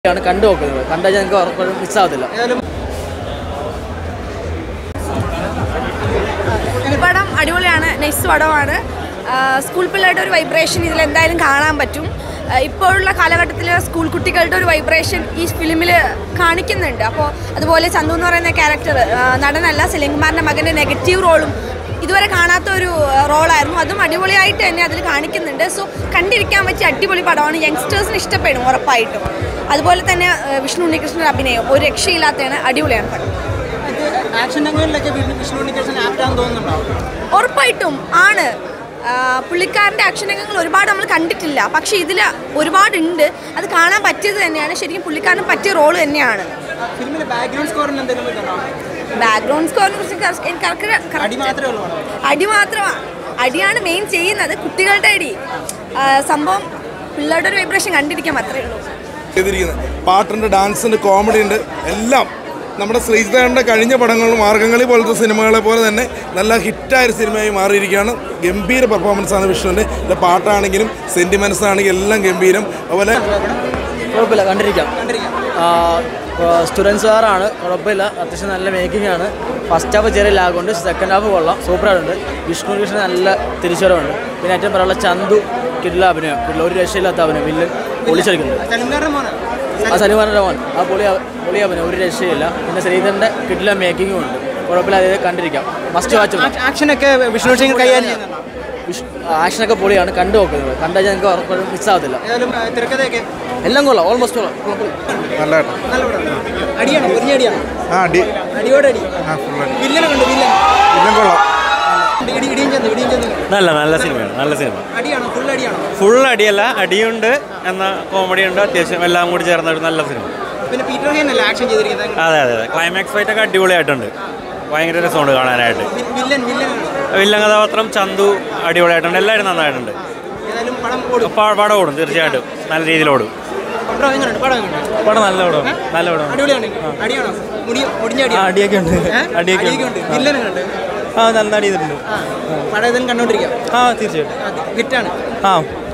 ആണ് കണ്ടു നോക്കുന്നത് കണ്ടാൽ ഞങ്ങൾക്ക് ഉറപ്പായിട്ടും മിസ്സാവത്തില്ല പടം അടിപൊളിയാണ് നെക്സ്റ്റ് പടമാണ് ആ, സ്കൂൾ പിള്ളേരുടെ ഒരു വൈബ്രേഷൻ ഇതിൽ എന്തായാലും കാണാൻ പറ്റും ആ, ഇപ്പോഴുള്ള കാലഘട്ടത്തിൽ സ്കൂൾ കുട്ടികളുടെ ഒരു വൈബ്രേഷൻ ഈ ഫിലിമിൽ കാണിക്കുന്നുണ്ട് അപ്പോൾ അതുപോലെ ചന്തു എന്ന് പറയുന്ന ക്യാരക്ടർ നടനല്ല സെലിംകുമാറിൻ്റെ മകൻ്റെ നെഗറ്റീവ് റോളും ഇതുവരെ കാണാത്ത ഒരു റോളായിരുന്നു അതും അടിപൊളിയായിട്ട് തന്നെ അതിൽ കാണിക്കുന്നുണ്ട് സോ കണ്ടിരിക്കാൻ പറ്റിയ അടിപൊളി പടമാണ് യങ്സ്റ്റേഴ്സിന് ഇഷ്ടപ്പെടും ഉറപ്പായിട്ടും അതുപോലെ തന്നെ ആ, വിഷ്ണു ഉണ്ണികൃഷ്ണൻ അഭിനയം ഒരു രക്ഷയില്ലാത്തതാണ് അടിപൊളിയാണ് പടം ആക്ഷൻ രംഗങ്ങളിലൊക്കെ വിഷ്ണു വിഷ്ണു ഉണ്ണികൃഷ്ണൻ ആപ്റ്റാന്ന് തോന്നുന്നുണ്ടോ ഉറപ്പായിട്ടും ആണ് ആ, പുള്ളിക്കാരൻ്റെ ആക്ഷൻ രംഗങ്ങൾ ഒരുപാട് നമ്മൾ കണ്ടിട്ടില്ല പക്ഷേ ഇതിൽ ഒരുപാടുണ്ട് അത് കാണാൻ പറ്റിയത് തന്നെയാണ് ശരിക്കും പുള്ളിക്കാരന് പറ്റിയ റോള് തന്നെയാണ് ഫിലിമിലെ ബാക്ക്ഗ്രൗണ്ട് സ്കോറിന് എന്തെങ്കിലും ഇതുണ്ടോ ബാക്ക്ഗ്രൗണ്ട് സ്കോറിനെ കുറിച്ച് കറ- എനിക്ക് കറക്റ്റ് അടി മാത്രമേ ഉള്ളൂ അടി മാത്രമാണ് അടിയാണ് മെയിൻ ചെയ്യുന്നത് കുട്ടികളുടെ അടി ആ, സംഭവം പിള്ളേരുടെ ഒരു വൈബ്രേഷൻ കണ്ടിരിക്കാൻ മാത്രമേ ഉള്ളൂ ചെയ്തിരിക്കുന്നത് പാട്ടുണ്ട് ഡാൻസുണ്ട് കോമഡി ഉണ്ട് എല്ലാം നമ്മുടെ ശ്രീജിതയുടെ കഴിഞ്ഞ പടങ്ങളിൽ മാർഗംകളി പോലത്തെ സിനിമകളെ പോലെ തന്നെ നല്ല ഹിറ്റായ ഒരു സിനിമയായി മാറിയിരിക്കുകയാണ് ഗംഭീര പെർഫോമൻസ് ആണ് വിഷ്ണുവിൻ്റെ ഇതിലെ പാട്ടാണെങ്കിലും സെൻറ്റിമെൻറ്റ്സ് ആണെങ്കിലും എല്ലാം ഗംഭീരം അതുപോലെ കുഴപ്പമില്ല കണ്ടിരിക്കാം സ്റ്റുഡൻസ് കാറാണ് കുഴപ്പമില്ല അത്യാവശ്യം നല്ല മേക്കിംഗ് ആണ് ഫസ്റ്റ് ഹാഫ് ചെറിയ ലാഗുണ്ട് സെക്കൻഡ് ഹാഫ് കൊള്ളാം സൂപ്പറായിട്ടുണ്ട് വിഷ്ണു കൃഷ്ണൻ നല്ല തിരിച്ചുവരവുണ്ട് പിന്നെ ഏറ്റവും പറയാനുള്ള ചന്തു കിഡില അഭിനയം കിഡില ഒരു രക്ഷയില്ലാത്ത അഭിനയം വില്ലൻ പൊളിച്ചടിക്കുന്നുണ്ട് സലിംഗാരുടെ മോനാണ് ആ സനിമാന രമോൻ ആ പൊളി പൊളി അഭിനയം ഒരു രക്ഷയില്ല പിന്നെ ശ്രീധരൻ്റെ കിഡില മേക്കിങ്ങും ഉണ്ട് കുഴപ്പമില്ല അത് കണ്ടിരിക്കാം മസ്റ്റ് വാച്ച് ആക്ഷനൊക്കെ വിഷ്ണു സിംഗ് കൈകാര്യം ചെയ്യുന്നുണ്ടോ ആക്ഷനൊക്കെ പൊളിയാണ് കണ്ടു നോക്കുന്നത് കണ്ടാൽ ഞങ്ങൾക്ക് ഉറപ്പായിട്ടും മിസ്സാവത്തില്ല ഏതായാലും ആ, തിരക്കഥയൊക്കെ എല്ലാം കൊള്ളാം ഓൾമോസ്റ്റ് കൊള്ളാം കുഴപ്പമില്ല നല്ല നല്ല പടം അടിയാണോ പൊരിഞ്ഞ അടിയാണോ ആ അടി അടിയോടെ അടി ആ ഫുൾ വില്ലനെ കണ്ടു വില്ലൻ എല്ലാം കൊള്ളാം ഇടി ഇടി- ഇടിയും ചെന്ന് ഇടിയും ചെന്ന് നല്ല നല്ല സിനിമയാണ് നല്ല സിനിമ അടിയാണോ ഫുൾ അടിയാണോ ഫുൾ അടിയല്ല അടിയുണ്ട് എന്ന കോമഡി ഉണ്ട് അത്യാവശ്യം എല്ലാം കൂടി ചേർന്ന ഒരു നല്ല സിനിമ പിന്നെ പീറ്റർ ഹെൻ അല്ലേ ആക്ഷൻ ചെയ്തിരിക്കുന്നത് അതെ അതെ അതെ ക്ലൈമാക്സ് ഫൈറ്റ് ഒക്കെ അടിപൊളിയായിട്ടുണ്ട് ഭയങ്കര രസമുണ്ട് കാണാനായിട്ട് വി- വില്ലൻ വില്ലൻ വില്ലൻ കഥാപാത്രം ചന്തു അടിപൊളിയായിട്ടുണ്ട് എല്ലാവരും നന്നായിട്ടുണ്ട് ഏതായാലും പടം ഓടും പ- പടം ഓടും തീർച്ചയായിട്ടും നല്ല രീതിയിൽ ഓടും പടം എങ്ങനെയുണ്ട് പടം എങ്ങനെയുണ്ട് പടം നല്ല പടം നല്ല പടം അടിപൊളിയാണ് അടിയാണോ മുടി മുടിഞ്ഞ അടിയാണോ അടിയൊക്കെ ഉണ്ട് ഏ? അടിയൊക്കെ ഉണ്ട് വില്ലനെ കണ്ട് ആ നല്ല അടി ചെയ്തിട്ടുണ്ട് ആ പടം ഏതായാലും കണ്ടോണ്ടിരിക്കാം ആ തീർച്ചയായിട്ടും ഹിറ്റാണ് ആ